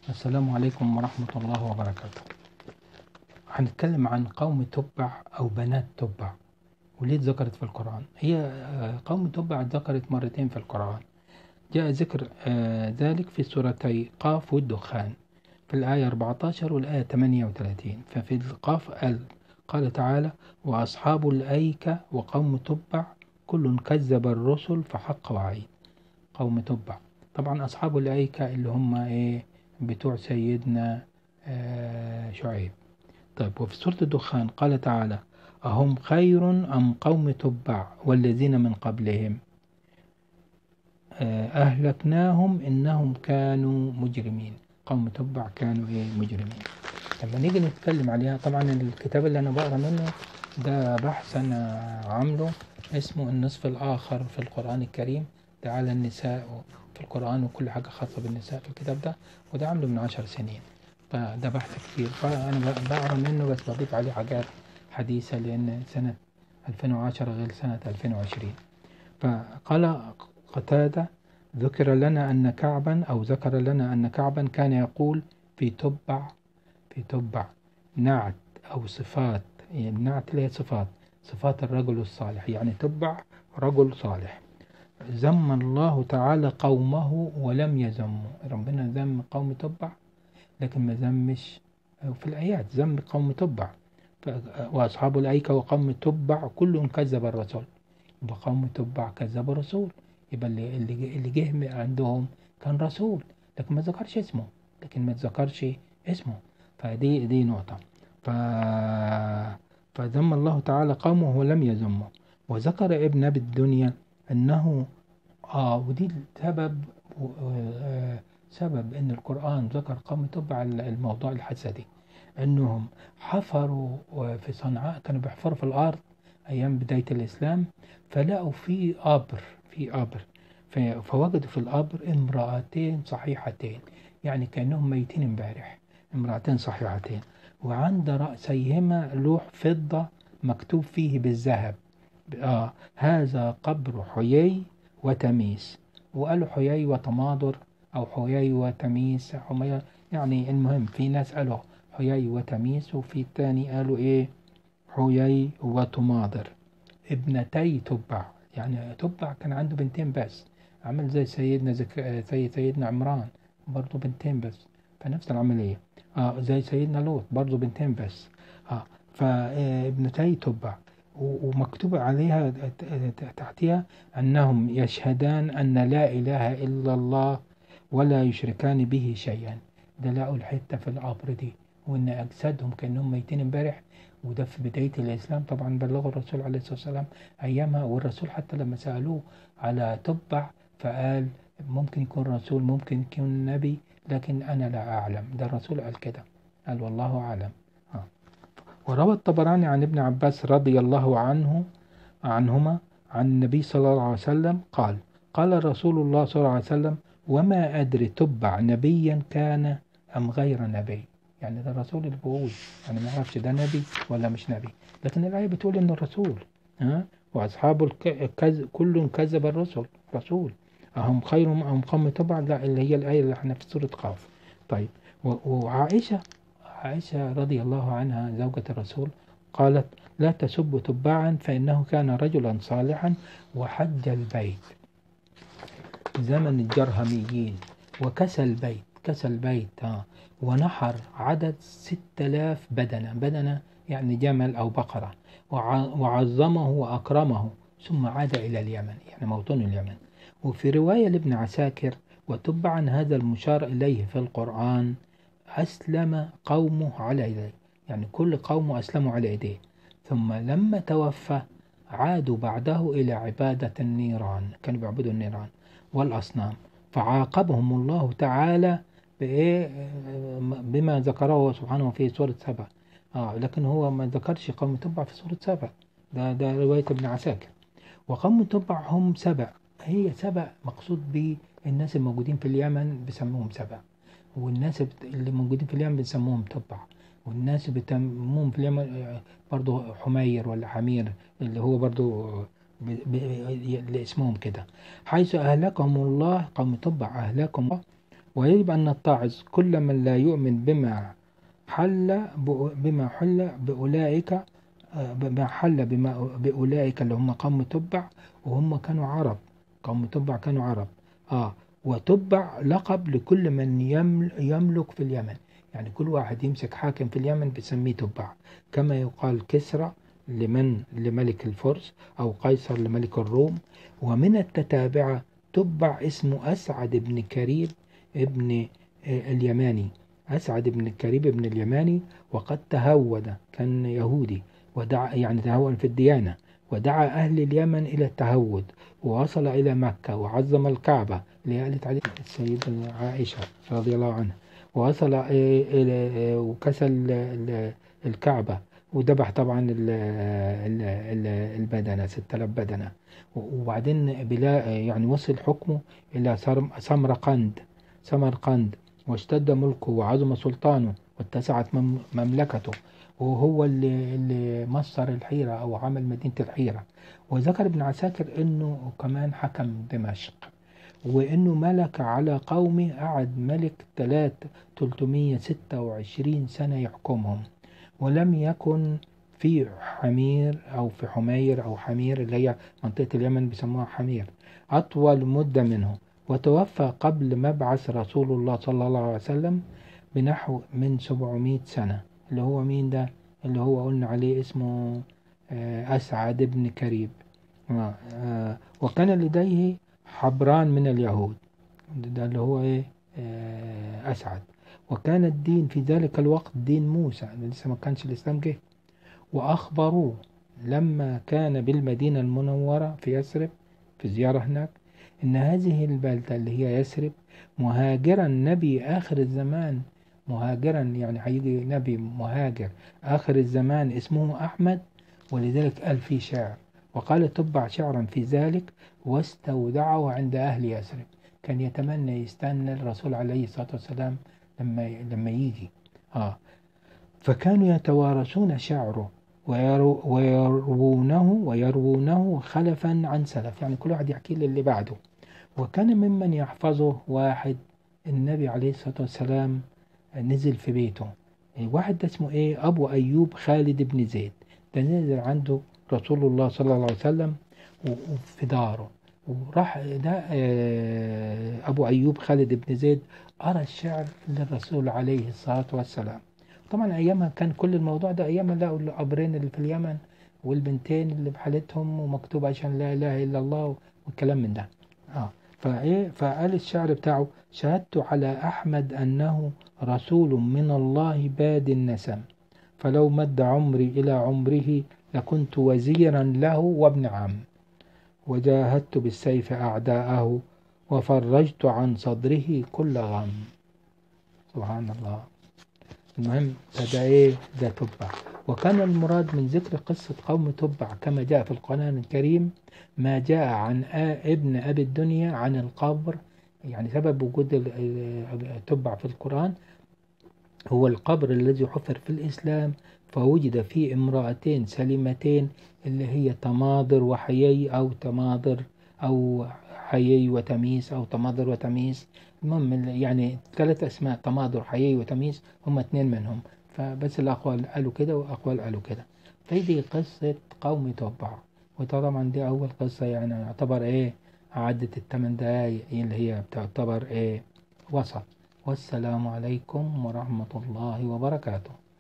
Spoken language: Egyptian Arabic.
السلام عليكم ورحمة الله وبركاته هنتكلم عن قوم تبع أو بنات تبع وليه اتذكرت في القرآن هي آه، قوم تبع اتذكرت مرتين في القرآن جاء ذكر آه، ذلك في سورتي قاف والدخان في الآية 14 والآية 38 ففي القاف قال قال تعالى وأصحاب الأيكة وقوم تبع كل كذب الرسل فحق وعيد قوم تبع طبعا أصحاب الأيكة اللي هم إيه بتوع سيدنا آه، شعيب طيب وفي سورة الدخان قال تعالى أهم خير أم قوم تبع والذين من قبلهم آه، أهلكناهم إنهم كانوا مجرمين قوم تبع كانوا إيه مجرمين لما نيجي نتكلم عليها طبعا الكتاب اللي أنا بقرأ منه ده بحث أنا عامله اسمه النصف الآخر في القرآن الكريم ده على النساء في القرآن وكل حاجة خاصة بالنساء في الكتاب ده وده عامله من عشر سنين فده بحث كتير فأنا ب- بقرا منه بس بضيف عليه حاجات حديثة لأن سنة 2010 غير سنة 2020 فقال قتادة ذكر لنا أن كعبا أو ذكر لنا أن كعبا كان يقول في تبع في تبع نعت أو صفات يعني نعت اللي هي صفات صفات الرجل الصالح يعني تبع رجل صالح ذم الله تعالى قومه ولم يذموا ربنا ذم قوم تبع لكن ما ذمش في الآيات ذم قوم تبع ف- وأصحاب الأيكة وقوم تبع كل كذب الرسول يبقى قوم تبع كذب الرسول يبقى اللي اللي جه- اللي جه من عندهم كان رسول لكن ما ذكرش اسمه لكن ما ذكرش اسمه فدي دي نقطة ف فذم الله تعالى قومه ولم يذمه وذكر ابن أبي الدنيا أنه آه ودي السبب آه سبب إن القرآن ذكر قوم تبع الموضوع الحسدي إنهم حفروا آه، في صنعاء كانوا بيحفروا في الأرض أيام بداية الإسلام فلقوا في قبر في قبر ف- فوجدوا في القبر امرأتين صحيحتين يعني كأنهم ميتين امبارح امرأتين صحيحتين وعند رأسيهما لوح فضة مكتوب فيه بالذهب آه هذا قبر حيي وتميس وقالوا حيي وتماضر أو حيي وتميس حمي- يعني المهم في ناس قالوا حيي وتميس وفي التاني قالوا إيه حيي وتماضر ابنتي تبع يعني تبع كان عنده بنتين بس عمل زي سيدنا زك... زي سيدنا عمران برضه بنتين بس فنفس العملية اه زي سيدنا لوط برضه بنتين بس اه فابنتي تبع و- ومكتوب عليها ت- ت- تحتها أنهم يشهدان أن لا إله إلا الله ولا يشركان به شيئا ده لقوا الحتة في القبر دي وإن أجسادهم كأنهم ميتين امبارح وده في بداية الإسلام طبعا بلغوا الرسول عليه الصلاة والسلام أيامها والرسول حتى لما سألوه على تبع فقال ممكن يكون رسول ممكن يكون نبي لكن أنا لا أعلم ده الرسول قال كده قال والله أعلم آه. وروى الطبراني عن ابن عباس رضي الله عنه عنهما عن النبي صلى الله عليه وسلم قال قال رسول الله صلى الله عليه وسلم وما أدري تبع نبيا كان أم غير نبي يعني ده الرسول اللي بيقول أنا ما أعرفش ده نبي ولا مش نبي لكن الآية بتقول إنه الرسول ها وأصحاب الك- كذ كل كذب الرسل رسول أهم خير أم قوم تبع لا اللي هي الآية اللي احنا في سورة قاف طيب و- وعائشة عائشة رضي الله عنها زوجة الرسول قالت لا تسبوا تباعا فإنه كان رجلا صالحا وحج البيت زمن الجرهميين وكسى البيت كسى البيت ها ونحر عدد ستة آلاف بدنة بدنة يعني جمل أو بقرة وع- وعظمه وأكرمه ثم عاد إلى اليمن يعني موطن اليمن وفي رواية لابن عساكر وتبعا هذا المشار إليه في القرآن أسلم قومه على يديه يعني كل قومه أسلموا على يديه ثم لما توفى عادوا بعده إلى عبادة النيران كانوا بيعبدوا النيران والأصنام فعاقبهم الله تعالى بإيه بما ذكره سبحانه في سورة سبع آه لكن هو ما ذكرش قوم تبع في سورة سبع ده ده رواية ابن عساكر وقوم تبع هم سبع هي سبع مقصود به الناس الموجودين في اليمن بيسموهم سبع والناس بت- اللي موجودين في اليمن بنسموهم تبع والناس بتسموهم في اليمن آه، برضو حمير ولا حمير اللي هو برضو ب- ب- اللي اسمهم كده حيث أهلكهم الله قوم تبع أهلكهم الله ويجب أن نتعظ كل من لا يؤمن بما حل بما حل بأولئك آه، بما حل بما بأولئك اللي هم قوم تبع وهم كانوا عرب قوم تبع كانوا عرب آه وتبع لقب لكل من يملك في اليمن يعني كل واحد يمسك حاكم في اليمن بسميه تبع كما يقال كسرى لمن لملك الفرس أو قيصر لملك الروم ومن التتابعة تبع اسمه أسعد بن كريب ابن آه، اليماني أسعد بن كريب بن اليماني وقد تهود كان يهودي ودعا يعني تهود في الديانة ودعا أهل اليمن إلى التهود ووصل إلى مكة وعظم الكعبة اللي قالت عليه السيدة عائشة رضي الله عنها ووصل إلى وكسى الكعبة وذبح طبعا البدنة 6000 بدنة وبعدين بلا يعني وصل حكمه إلى سمرقند سمرقند واشتد ملكه وعظم سلطانه واتسعت مملكته وهو اللي, اللي مصر الحيرة أو عمل مدينة الحيرة وذكر ابن عساكر أنه كمان حكم دمشق وأنه ملك على قومه قعد ملك 326 سنة يحكمهم ولم يكن في حمير أو في حمير أو حمير اللي هي منطقة اليمن بيسموها حمير أطول مدة منه وتوفى قبل مبعث رسول الله صلى الله عليه وسلم بنحو من 700 سنة اللي هو مين ده اللي هو قلنا عليه اسمه آه، أسعد بن كريب آه، آه، وكان لديه حبران من اليهود ده اللي هو ايه أسعد وكان الدين في ذلك الوقت دين موسى لسه ما كانش الإسلام جه وأخبروه لما كان بالمدينة المنورة في يثرب في زيارة هناك إن هذه البلدة اللي هي يثرب مهاجرا نبي آخر الزمان مهاجرا يعني هيجي نبي مهاجر آخر الزمان اسمه أحمد ولذلك قال في شعر وقال تبع شعرا في ذلك واستودعه عند أهل يثرب كان يتمنى يستنى الرسول عليه الصلاة والسلام لما لما يجي آه فكانوا يتوارثون شعره ويروونه ويروونه خلفا عن سلف يعني كل واحد يحكي للي بعده وكان ممن يحفظه واحد النبي عليه الصلاة والسلام نزل في بيته واحد ده اسمه ايه ابو ايوب خالد بن زيد ده نزل عنده رسول الله صلى الله عليه وسلم في داره وراح ده آه، ابو ايوب خالد بن زيد قرا الشعر للرسول عليه الصلاه والسلام طبعا ايامها كان كل الموضوع ده ايامها لقوا القبرين اللي في اليمن والبنتين اللي بحالتهم ومكتوب عشان لا اله الا الله والكلام من ده اه فايه فقال الشعر بتاعه شهدت على احمد انه رسول من الله باد النسم فلو مد عمري إلى عمره لكنت وزيرا له وابن عم وجاهدت بالسيف أعداءه وفرجت عن صدره كل غم سبحان الله المهم ده ايه ده تبع وكان المراد من ذكر قصة قوم تبع كما جاء في القرآن الكريم ما جاء عن ابن أبي الدنيا عن القبر يعني سبب وجود تبع في القرآن هو القبر الذي حفر في الإسلام فوجد فيه امرأتين سليمتين اللي هي تماضر وحيي أو تماضر أو حيي وتميس أو تماضر وتميس المهم يعني ثلاث أسماء تماضر حيي وتميس هم اثنين منهم فبس الأقوال قالوا كده وأقوال قالوا كده فدي قصة قوم توبع وطبعا دي أول قصة يعني يعتبر إيه عدت الثمان دقايق اللي هي بتعتبر إيه وسط والسلام عليكم ورحمة الله وبركاته